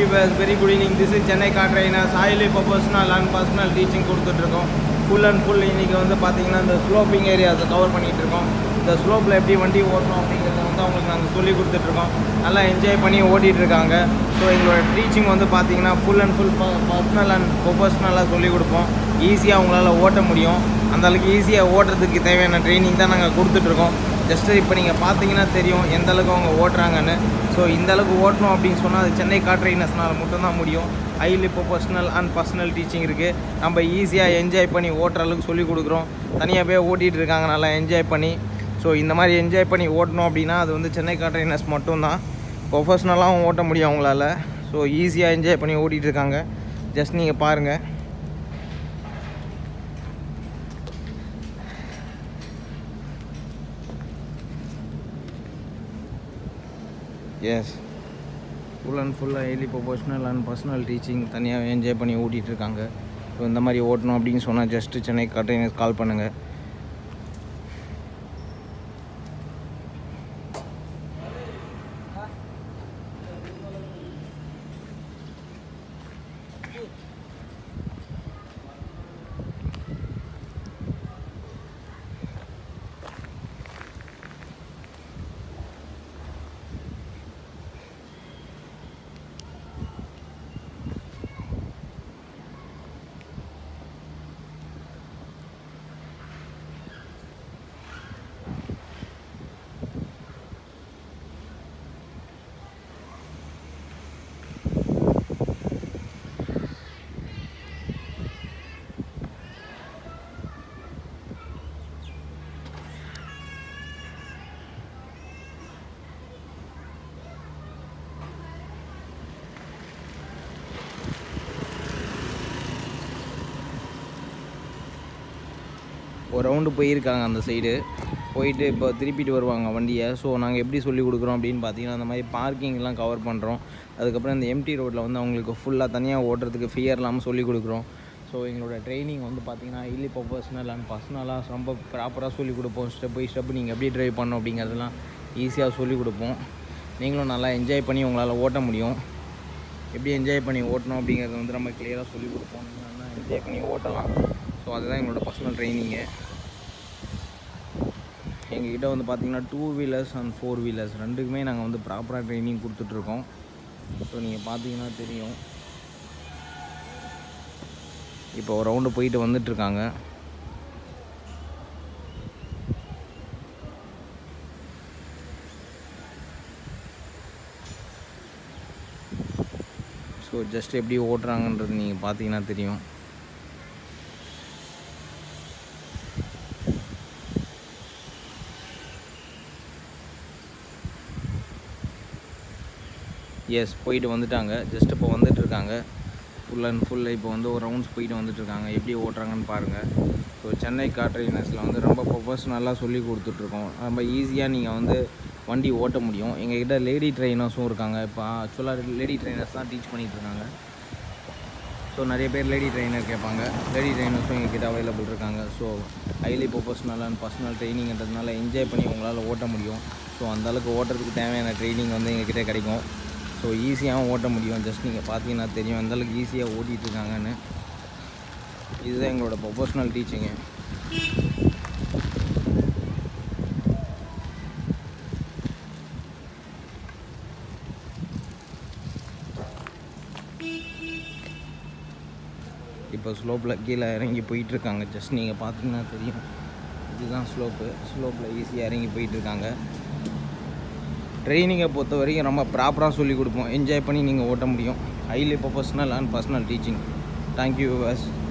viewers very good evening this is Chennai car trainers highly professional and personal teaching கொடுத்துட்ருக்கோம் full and full இன்றைக்கி வந்து பார்த்தீங்கன்னா இந்த sloping ஏரியாஸை cover பண்ணிகிட்டு இருக்கோம் இந்த ஸ்லோப்பில் எப்படி வண்டி ஓட்டணும் அப்படிங்கிறத வந்து அவங்களுக்கு நாங்கள் சொல்லி கொடுத்துட்ருக்கோம் நல்லா என்ஜாய் பண்ணி ஓட்டிகிட்டு இருக்காங்க ஸோ எங்களோட டீச்சிங் வந்து பார்த்தீங்கன்னா full and full personal and ப்ரொஃபஷ்னலாக சொல்லிக் கொடுப்போம் ஈஸியாக அவங்களால ஓட்ட முடியும் அந்த அளவுக்கு ஈஸியாக ஓட்டுறதுக்கு தேவையான ட்ரைனிங் தான் நாங்கள் கொடுத்துட்ருக்கோம் ஜஸ்ட்டு இப்போ நீங்கள் பார்த்தீங்கன்னா தெரியும் எந்த அளவுக்கு அவங்க ஓட்டுறாங்கன்னு ஸோ இந்த அளவுக்கு ஓட்டணும் அப்படின்னு சொன்னால் அது சென்னை கார் ட்ரைனர்ஸ்னால் மட்டும்தான் முடியும் highly professional and personal teaching இருக்குது நம்ம ஈஸியாக என்ஜாய் பண்ணி ஓட்டுற அளவுக்கு சொல்லிக் கொடுக்குறோம் தனியாக போய் ஓட்டிகிட்டு இருக்காங்க நல்லா என்ஜாய் பண்ணி ஸோ இந்த மாதிரி என்ஜாய் பண்ணி ஓட்டணும் அப்படின்னா அது வந்து சென்னை கார் ட்ரைனர்ஸ் மட்டும்தான் ப்ரொஃபஷ்னலாகவும் ஓட்ட முடியும் அவங்களால ஸோ ஈஸியாக என்ஜாய் பண்ணி ஓட்டிகிட்டு இருக்காங்க ஜஸ்ட் நீங்கள் பாருங்கள் எஸ் ஃபுல் அண்ட் ஃபுல்லாக highly professional and personal teaching தனியாக என்ஜாய் பண்ணி ஓட்டிகிட்டு இருக்காங்க ஸோ இந்த மாதிரி ஓட்டணும் அப்படின்னு சொன்னால் ஜஸ்ட்டு சென்னை கண்டெய்னர்ஸ் கால் பண்ணுங்கள் ஒரு ரவுண்டு போயிருக்காங்க அந்த சைடு போயிட்டு இப்போ திருப்பிட்டு வருவாங்க வண்டியை ஸோ நாங்கள் எப்படி சொல்லி கொடுக்குறோம் அப்படின்னு பார்த்தீங்கன்னா அந்த மாதிரி பார்க்கிங்லாம் கவர் பண்ணுறோம் அதுக்கப்புறம் இந்த எம்டி ரோட்டில் வந்து அவங்களுக்கு ஃபுல்லாக தனியாக ஓட்டுறதுக்கு ஃபியர் இல்லாமல் சொல்லி கொடுக்குறோம் ஸோ எங்களோட ட்ரைனிங் வந்து பார்த்தீங்கன்னா ஹைலி ப்ரொஃபஷனல் அண்ட் பர்சனலாக ரொம்ப ப்ராப்பராக சொல்லி கொடுப்போம் ஸ்டெப் பை ஸ்டெப் நீங்கள் எப்படி ட்ரைவ் பண்ணணும் அப்படிங்கிறதெல்லாம் ஈஸியாக சொல்லி கொடுப்போம் நீங்களும் நல்லா என்ஜாய் பண்ணி உங்களால் ஓட்ட முடியும் எப்படி என்ஜாய் பண்ணி ஓட்டணும் அப்படிங்கிறத வந்து நம்ம கிளியராக சொல்லி கொடுப்போம் நீங்கள் நல்லா என்ஜாய் பண்ணி ஓட்டலாம் ஸோ அதுதான் எங்களோட பர்சனல் ட்ரைனிங்கு எங்ககிட்ட வந்து பார்த்திங்கன்னா two wheelers and four wheelers ரெண்டுக்குமே நாங்கள் வந்து ப்ராப்பராக ட்ரைனிங் கொடுத்துட்ருக்கோம் ஸோ நீங்கள் பார்த்தீங்கன்னா தெரியும் இப்போ ஒரு ரவுண்டு போயிட்டு வந்துட்டுருக்காங்க ஸோ ஜஸ்ட் எப்படி ஓட்டுறாங்கன்றது நீங்கள் பார்த்தீங்கன்னா தெரியும் எஸ் போயிட்டு வந்துட்டாங்க ஜஸ்ட் இப்போ வந்துட்டு இருக்காங்க ஃபுல் அண்ட் ஃபுல் இப்போ வந்து ஒரு ரவுண்ட்ஸ் போயிட்டு வந்துட்டு இருக்காங்க எப்படி ஓட்டுறாங்கன்னு பாருங்கள் ஸோ சென்னை கார் ட்ரைனர்ஸில் வந்து ரொம்ப ப்ரொஃபஷ்னலாக சொல்லி கொடுத்துட்ருக்கோம் ரொம்ப ஈஸியாக நீங்கள் வந்து வண்டி ஓட்ட முடியும் எங்ககிட்ட லேடி ட்ரைனர்ஸும் இருக்காங்க இப்போ ஆக்சுவலாக லேடி ட்ரைனர்ஸ் தான் டீச் பண்ணிகிட்டு இருக்காங்க ஸோ நிறைய பேர் லேடி ட்ரைனர் கேட்பாங்க லேடி ட்ரைனர்ஸும் எங்ககிட்ட அவைலபிள் இருக்காங்க so highly professional and personal ட்ரைனிங்கிறதுனால என்ஜாய் பண்ணி உங்களால் ஓட்ட முடியும் ஸோ அந்தளவுக்கு ஓட்டுறதுக்கு தேவையான ட்ரைனிங் வந்து எங்ககிட்ட கிடைக்கும் ஸோ ஈஸியாகவும் ஓட்ட முடியும் ஜஸ்ட் நீங்கள் பார்த்தீங்கன்னா தெரியும் அந்தளவுக்கு ஈஸியாக ஓட்டிகிட்டு இருக்காங்கன்னு இதுதான் எங்களோட ப்ரொஃபஷ்னல் டீச்சிங்கு இப்போ ஸ்லோப்பில் கீழே இறங்கி போயிட்டுருக்காங்க ஜஸ்ட் நீங்கள் பார்த்தீங்கன்னா தெரியும் இதுதான் ஸ்லோப்பு ஸ்லோப்பில் ஈஸியாக இறங்கி போயிட்டுருக்காங்க ட்ரைனிங்கை பொறுத்த வரைக்கும் ரொம்ப ப்ராப்பராக சொல்லிக் கொடுப்போம் என்ஜாய் பண்ணி நீங்கள் ஓட்ட முடியும் highly professional and personal teaching thank you was